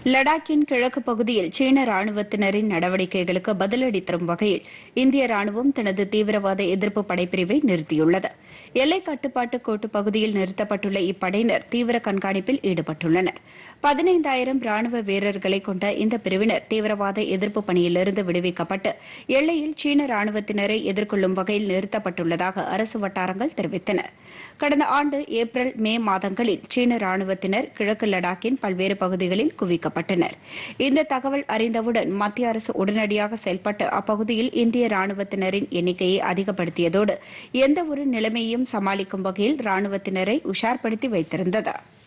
லடாக்கின் கிழக்கு பகுதியில் சீன ராணுவத்தினரின் நடவடிக்கைகளுக்கு பதிலடி தரும் வகையில் இந்திய ராணுவம் தனது தீவிரவாத எதிர்ப்பு படைப்பிரிவை நிறுத்தியுள்ளது எல்லை கட்டுப்பாட்டு கோட்டு பகுதியில் நிறுத்தப்பட்டுள்ள இப்படையினர் தீவிர கண்காணிப்பில் ஈடுபட்டுள்ளனர் பதினைந்தாயிரம் ராணுவ வீரர்களை கொண்ட இந்த பிரிவினர் தீவிரவாத எதிர்ப்பு பணியிலிருந்து விடுவிக்கப்பட்டு எல்லையில் சீன ராணுவத்தினரை எதிர்கொள்ளும் வகையில் நிறுத்தப்பட்டுள்ளதாக அரசு வட்டாரங்கள் தெரிவித்தன கடந்த ஆண்டு ஏப்ரல் மே மாதங்களில் சீன ராணுவத்தினர் கிழக்கு லடாக்கின் பல்வேறு பகுதிகளில் குவிக்கப்பட்டனர் இந்த தகவல் அறிந்தவுடன் மத்திய அரசு உடனடியாக செயல்பட்டு அப்பகுதியில் இந்திய ராணுவத்தினரின் எண்ணிக்கையை அதிகப்படுத்தியதோடு எந்தவொரு நிலைமையையும் சமாளிக்கும் வகையில் ராணுவத்தினரை உஷார்படுத்தி வைத்திருந்தது